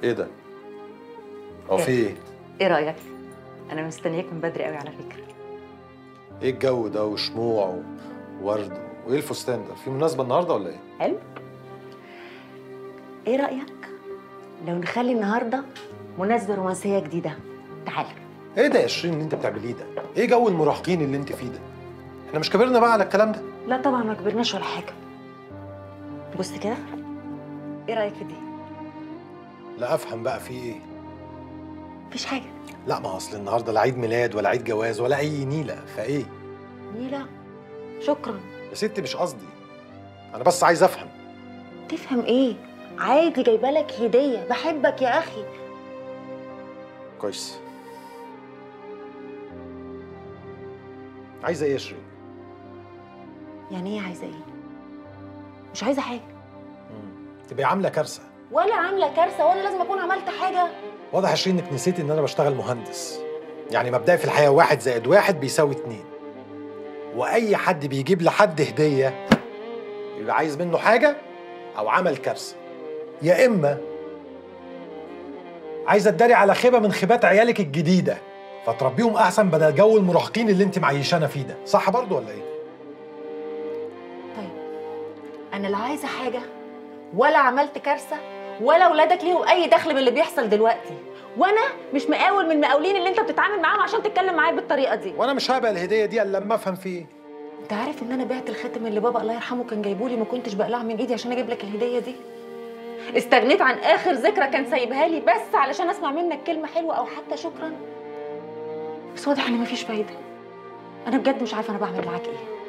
ايه ده؟ هو في ايه؟ ايه رايك انا مستنياك من بدري قوي على فكره ايه الجو ده وشموع وورد وايه الفستان ده؟ في مناسبة النهارده ولا ايه؟ حلو ايه رايك لو نخلي النهارده مناسبه رومانسيه جديده تعال ايه ده يا شيرين اللي انت بتعمليه ده؟ ايه جو المراهقين اللي انت فيه ده؟ احنا مش كبرنا بقى على الكلام ده؟ لا طبعا ما كبرناش ولا حاجه بص كده ايه رايك في دي لا افهم بقى في ايه؟ مفيش حاجه لا ما هو اصل النهارده لا عيد ميلاد ولا عيد جواز ولا اي نيله فايه؟ نيلة شكرا يا ستي مش قصدي انا بس عايز افهم تفهم ايه عادي جايبه لك هديه بحبك يا اخي كويس عايزه ايه يا شيرين؟ يعني ايه عايزه ايه مش عايزه حاجه تبقي عامله كارثه ولا عامله كارثه ولا لازم اكون عملت حاجه واضح يا شيرين انك نسيتي ان انا بشتغل مهندس يعني مبدئي في الحياه واحد زائد واحد بيساوي اتنين واي حد بيجيب لحد هديه يبقى عايز منه حاجه او عمل كارثه يا اما عايزه تداري على خيبه من خيبات عيالك الجديده فتربيهم احسن بدل جو المراهقين اللي انت معيشانا فيه ده صح برضو ولا ايه طيب انا لا عايزه حاجه ولا عملت كارثه ولا ولادك ليهم اي دخل باللي بيحصل دلوقتي وانا مش مقاول من المقاولين اللي انت بتتعامل معاهم عشان تتكلم معايا بالطريقه دي وانا مش هقبل الهديه دي الا لما افهم فيه انت عارف ان انا بعت الخاتم اللي بابا الله يرحمه كان جايبولي ما كنتش بقلعه من ايدي عشان اجيب لك الهديه دي استغنيت عن اخر ذكرى كان سايبها لي بس علشان اسمع منك كلمه حلوه او حتى شكرا بس واضح ان مفيش فايده انا بجد مش عارفه انا بعمل معاك ايه